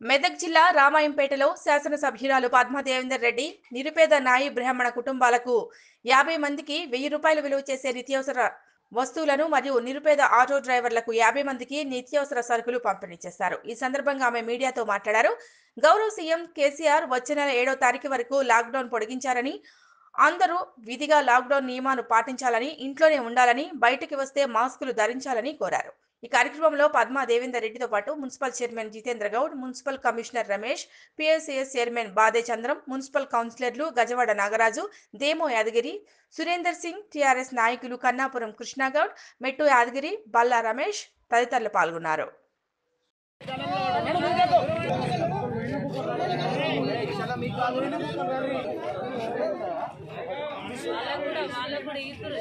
మెదక్ జిల్లా రామాయంపేటలో శాసనసభ్యురాలు పద్మదేవేందర్ రెడ్డి నిరుపేద నాయి బ్రాహ్మణ కుటుంబాలకు యాభై మందికి వెయ్యి రూపాయలు విలువ చేసే నిత్యావసర వస్తువులను మరియు నిరుపేద ఆటో డ్రైవర్లకు యాభై మందికి నిత్యావసర సరుకులు పంపిణీ చేశారు ఈ సందర్భంగా ఆమె మీడియాతో మాట్లాడారు గౌరవ సీఎం కేసీఆర్ వచ్చే నెల ఏడో తారీఖు వరకు లాక్డౌన్ పొడిగించారని అందరూ విధిగా లాక్డౌన్ నియమాలు పాటించాలని ఇంట్లోనే ఉండాలని బయటికి వస్తే మాస్కులు ధరించాలని కోరారు ఈ కార్యక్రమంలో పద్మా దేవేందర్ రెడ్డితో పాటు municipal chairman Jitendra Goud municipal commissioner Ramesh PSCS chairman Bade Chandram municipal కౌన్సిలర్లు గజవాడ నాగరాజు దేమో యాదగిరి సురేందర్ సింగ్ టిఆర్ఎస్ నాయకులు కన్నాపురం కృష్ణగౌడ్ మెట్టు యాదగిరి బల్లా రమేష్ తదితరులు పాల్గొన్నారు వాళ్ళకు కూడా వాళ్ళకు కూడా ఈతురు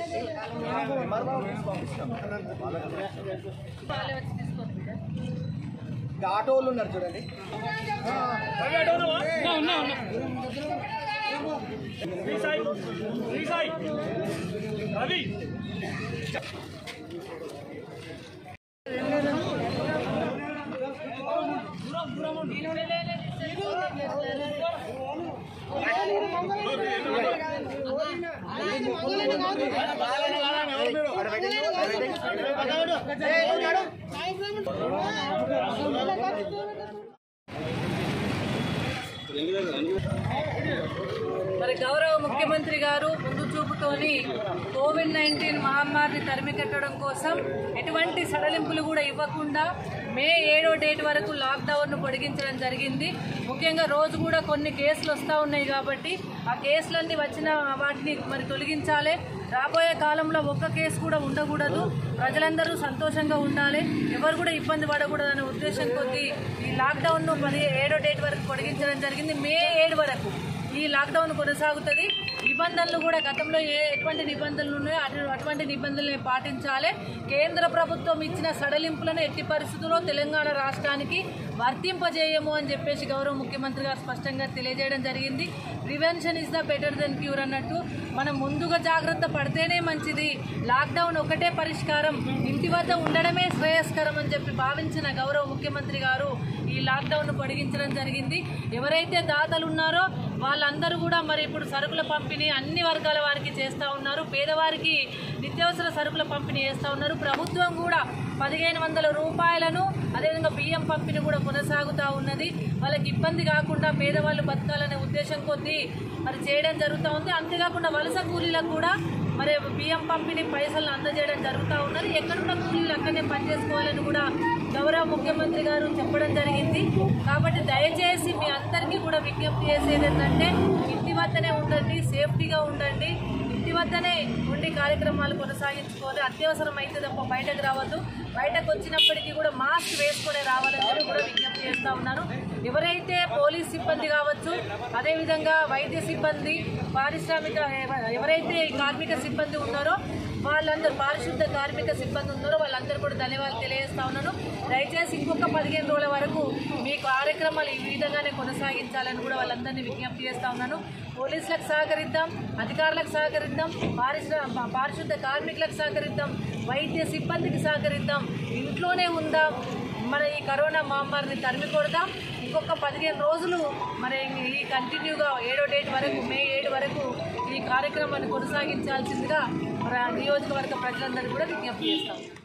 వాళ్ళే వచ్చి తీసుకొస్తారు ఇంకా ఆటో వాళ్ళు ఉన్నారు చూడండి మరి గౌరవ ముఖ్యమంత్రి గారు ముందు చూపుతోని కోవిడ్ నైన్టీన్ మహమ్మారిని తరిమి కట్టడం కోసం ఎటువంటి సడలింపులు కూడా ఇవ్వకుండా మే ఏడో డేట్ వరకు లాక్డౌన్ను పొడిగించడం జరిగింది ముఖ్యంగా రోజు కూడా కొన్ని కేసులు వస్తూ ఉన్నాయి కాబట్టి ఆ కేసులన్నీ వచ్చిన వాటిని మరి తొలగించాలి రాబోయే కాలంలో ఒక్క కేసు కూడా ఉండకూడదు ప్రజలందరూ సంతోషంగా ఉండాలి ఎవరు కూడా ఇబ్బంది పడకూడదు అనే ఉద్దేశం కొద్దీ ఈ లాక్డౌన్ను పది ఏడో డేట్ వరకు పొడిగించడం జరిగింది మే ఏడు వరకు ఈ లాక్డౌన్ కొనసాగుతుంది నిబంధనలు కూడా గతంలో ఏ ఎటువంటి నిబంధనలు ఉన్నాయో అటు- అటువంటి నిబంధనలు పాటించాలి కేంద్ర ప్రభుత్వం ఇచ్చిన సడలింపులను ఎట్టి పరిస్థితుల్లో తెలంగాణ రాష్ట్రానికి వర్తింపజేయము అని చెప్పేసి గౌరవ ముఖ్యమంత్రి గారు స్పష్టంగా తెలియజేయడం జరిగింది prevention is the better than cure అన్నట్టు మనం ముందుగా జాగ్రత్త పడితేనే మంచిది లాక్డౌన్ ఒకటే పరిష్కారం ఇంటి వద్ద ఉండడమే శ్రేయస్కరం అని చెప్పి భావించిన గౌరవ ముఖ్యమంత్రి గారు ఈ లాక్డౌన్ పొడిగించడం జరిగింది ఎవరైతే దాతలు ఉన్నారో వాళ్ళందరూ కూడా మరి ఇప్పుడు సరుకుల పంపిణీ అన్ని వర్గాల వారికి చేస్తూ ఉన్నారు పేదవారికి నిత్యావసర సరుకుల పంపిణీ చేస్తూ ఉన్నారు ప్రభుత్వం కూడా పదిహేను వందల రూపాయలను అదేవిధంగా బియ్యం పంపిణీ కూడా కొనసాగుతూ ఉన్నది వాళ్ళకి ఇబ్బంది కాకుండా పేదవాళ్ళు బతకాలనే ఉద్దేశం కొద్దీ మరి చేయడం జరుగుతూ ఉంది అంతేకాకుండా వలస కూలీలకు కూడా మరి బియ్యం పంపిణీ పైసలు అందజేయడం జరుగుతూ ఉన్నది ఎక్కడున్న కూలీలు అక్కడనే పనిచేసుకోవాలని కూడా గౌరవ ముఖ్యమంత్రి గారు చెప్పడం జరిగింది కాబట్టి దయచేసి మీ అందరికీ కూడా విజ్ఞప్తి చేసేది ఏంటంటే ఇంటి వద్దనే ఉండండి సేఫ్టీగా ఉండండి ఇంటి వద్దనే ఉండి కార్యక్రమాలు కొనసాగించుకోవాలి అత్యవసరం అయితే తప్ప బయటకు రావద్దు బయటకు వచ్చినప్పటికీ కూడా మాస్క్ వేసుకొని రావాలని చెప్పి కూడా విజ్ఞప్తి చేస్తా ఉన్నాను ఎవరైతే పోలీస్ సిబ్బంది కావచ్చు అదేవిధంగా వైద్య సిబ్బంది పారిశ్రామిక ఎవ- ఎవరైతే ఈ కార్మిక సిబ్బంది ఉన్నారో వాళ్ళందరూ పారిశుద్ధ కార్మిక సిబ్బంది ఉన్నారో వాళ్ళందరూ కూడా ధన్యవాదాలు తెలియజేస్తా ఉన్నాను దయచేసి ఇంకొక పదిహేను రోజుల వరకు మీ కార్యక్రమాలు ఈ విధంగానే కొనసాగించాలని కూడా వాళ్ళందరినీ విజ్ఞప్తి చేస్తా ఉన్నాను పోలీసులకు సహకరిద్దాం అధికారులకు సహకరిద్దాం పారిశ్ర పారిశుద్ధ కార్మికులకు సహకరిద్దాం వైద్య సిబ్బందికి సహకరిద్దాం ఇంట్లోనే ఉందాం మన ఈ కరోనా మహమ్మారిని తరిమి కొడదాం ఇంకొక పదిహేను రోజులు మరి ఈ కంటిన్యూగా ఏడో డేట్ వరకు మే ఏడు వరకు ఈ కార్యక్రమాన్ని కొనసాగించాల్సిందిగా మన నియోజకవర్గ ప్రజలందరూ కూడా విజ్ఞప్తి చేస్తాం